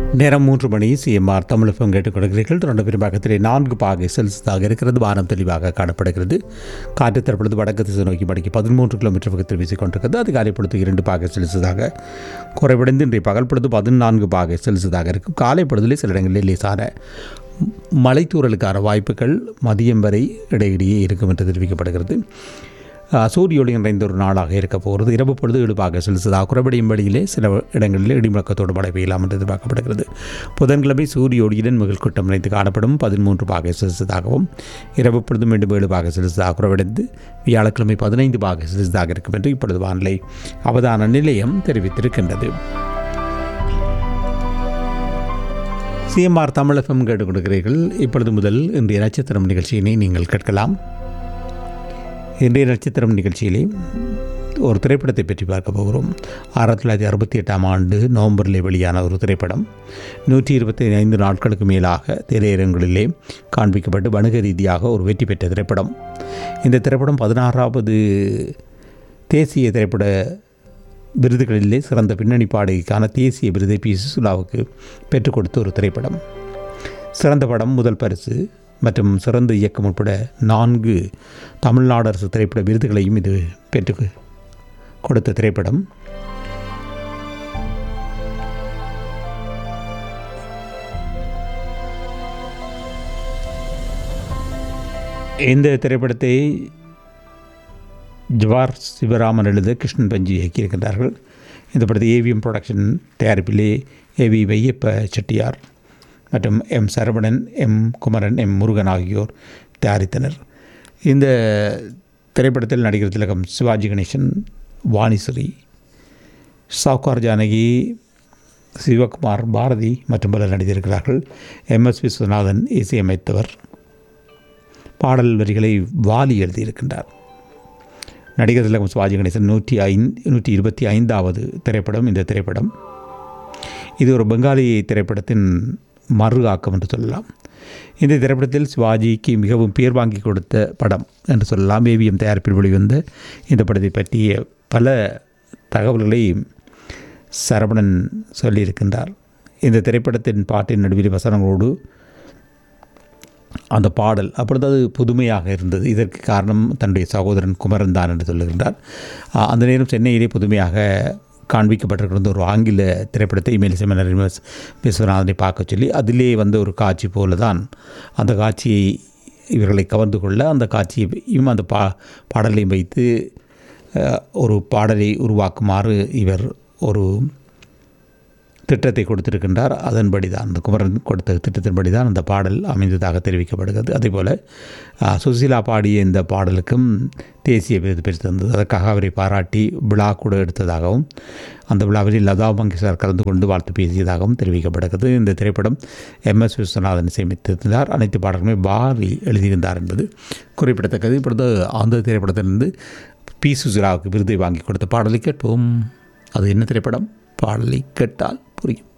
நேரம் மூன்று மணி சிஎம்ஆர் தமிழகம் கேட்டுக் கொடுக்கிறீர்கள் தொடர்ந்து பெரும்பாக்கத்திலே நான்கு பாகை செல்சியஸாக இருக்கிறது வானம் தெளிவாக காணப்படுகிறது காற்று தற்பொழுது வடக்கு திசை நோக்கி மணிக்கு பதிமூன்று கிலோமீட்டர் வேகத்தில் வீசிக்கொண்டிருக்கிறது அதிகாலை பொழுது இரண்டு பாகை செல்சியஸாக குறைவடைந்து இன்றைய பகல் பொழுது பதினான்கு பாகை செல்சியஸாக இருக்கும் காலை பொழுதிலே சில இடங்களில் லேசான மலைத்தூறலுக்கான வாய்ப்புகள் மதியம் வரை இடையிடையே இருக்கும் என்று தெரிவிக்கப்படுகிறது அஹ், சூரிய ஒளி நிறைந்த ஒரு நாளாக இருக்க போகிறது இரவு பொழுது இழுப்பாக செலுத்துதா குறைபடியும் வழியிலே சில இடங்களில் இடிமுழக்கத்தோடு மழை பெய்யலாம் என்று எதிர்பார்க்கப்படுகிறது புதன்கிழமை சூரிய ஒளியுடன் மிகல் கூட்டம் நிறைந்து காணப்படும் பதிமூன்று பாகை செலுத்ததாகவும் இரவு பொழுது மீண்டும் ஏழு பாகை செலுத்ததாக குறைவடைந்து வியாழக்கிழமை பதினைந்து பாகை செலுத்ததாக இருக்கும் என்று இப்பொழுது வானிலை அவதான நிலையம் தெரிவித்திருக்கின்றது சிஎம்ஆர் தமிழகம் கேட்டுக் கொடுக்கிறீர்கள் இப்பொழுது முதல் இன்றைய நட்சத்திரம் நிகழ்ச்சியினை நீங்கள் கேட்கலாம் இன்றைய நட்சத்திரம் நிகழ்ச்சியிலே ஒரு திரைப்படத்தை பற்றி பார்க்க போகிறோம் ஆயிரத்தி தொள்ளாயிரத்தி அறுபத்தி எட்டாம் ஆண்டு நவம்பரில் வெளியான ஒரு திரைப்படம் நூற்றி இருபத்தி ஐந்து நாட்களுக்கு மேலாக திரையரங்களிலே காண்பிக்கப்பட்டு வணிக ரீதியாக ஒரு வெற்றி பெற்ற திரைப்படம் இந்த திரைப்படம் பதினாறாவது தேசிய திரைப்பட விருதுகளிலே சிறந்த பின்னணி பாடகிக்கான தேசிய விருதை பி சுசுலாவுக்கு பெற்றுக் கொடுத்த ஒரு திரைப்படம் சிறந்த படம் முதல் பரிசு மற்றும் சிறந்த இயக்கம் உட்பட நான்கு தமிழ்நாடு அரசு திரைப்பட விருதுகளையும் இது பெற்று கொடுத்த திரைப்படம் இந்த திரைப்படத்தை ஜவார் சிவராமன் எழுத கிருஷ்ணன் பஞ்சி இயக்கியிருக்கின்றார்கள் இந்த படத்தை ஏவிஎம் ப்ரொடக்ஷன் தயாரிப்பிலே ஏவி வையப்ப செட்டியார் மற்றும் M Saravanan M Kumaran M Murugan ஆகியோர் தயாரித்தனர் இந்த திரைப்படத்தில் நடிகர் திலகம் சிவாஜி கணேசன் வாணிஸ்ரீ சாவுகார் ஜானகி சிவகுமார் பாரதி மற்றும் பலர் நடித்திருக்கிறார்கள் எம் எஸ் விஸ்வநாதன் இசையமைத்தவர் பாடல் வரிகளை வாலி எழுதியிருக்கின்றார் நடிகர் திலகம் சிவாஜி கணேசன் நூற்றி ஐந்து நூற்றி இருபத்தி ஐந்தாவது திரைப்படம் இந்த திரைப்படம் இது ஒரு பெங்காலி திரைப்படத்தின் மறு ஆக்கம் என்று சொல்லலாம் இந்த திரைப்படத்தில் சிவாஜிக்கு மிகவும் பேர் வாங்கி கொடுத்த படம் என்று சொல்லலாம் ஏவிஎம் தயாரிப்பில் வெளிவந்த இந்த படத்தை பற்றிய பல தகவல்களை சரவணன் சொல்லியிருக்கின்றார் இந்த திரைப்படத்தின் பாட்டின் நடுவில் வசனங்களோடு அந்த பாடல் அப்பொழுது அது புதுமையாக இருந்தது இதற்கு காரணம் தன்னுடைய சகோதரன் குமரன் தான் என்று சொல்லுகின்றார் ஆ, அந்த நேரம் சென்னையிலே புதுமையாக காண்பிக்கப்பட்டிருக்கிற ஒரு ஆங்கில திரைப்படத்தை மேலிசமனர் விஸ்வநாதனை பார்க்க சொல்லி அதிலே வந்த ஒரு காட்சி போல தான் அந்த காட்சியை இவர்களை கவர்ந்து கொள்ள அந்த காட்சியையும் அந்த பா பாடலையும் வைத்து அஹ், ஒரு பாடலை உருவாக்குமாறு இவர் ஒரு திட்டத்தை கொடுத்திருக்கின்றார் அதன்படி தான் அந்த குமரன் கொடுத்த திட்டத்தின்படி தான் அந்த பாடல் அமைந்ததாக தெரிவிக்கப்படுகிறது அதேபோல் அஹ், சுசீலா பாடிய இந்த பாடலுக்கும் தேசிய விருது பெற்று தந்தது அதற்காக அவரை பாராட்டி விழா கூட எடுத்ததாகவும் அந்த விழாவில் லதா மங்கேஷ்கர் கலந்து கொண்டு வாழ்த்து பேசியதாகவும் தெரிவிக்கப்படுகிறது இந்த திரைப்படம் எம் எஸ் விஸ்வநாதன் இசையமைத்திருந்தார் அனைத்து பாடல்களுமே பாரி எழுதியிருந்தார் என்பது குறிப்பிடத்தக்கது இப்பொழுது அந்த திரைப்படத்திலிருந்து பி சுசிலாவுக்கு விருதை வாங்கி கொடுத்த பாடலை கேட்போம் அது என்ன திரைப்படம் பாடலை கேட்டால் புரியும்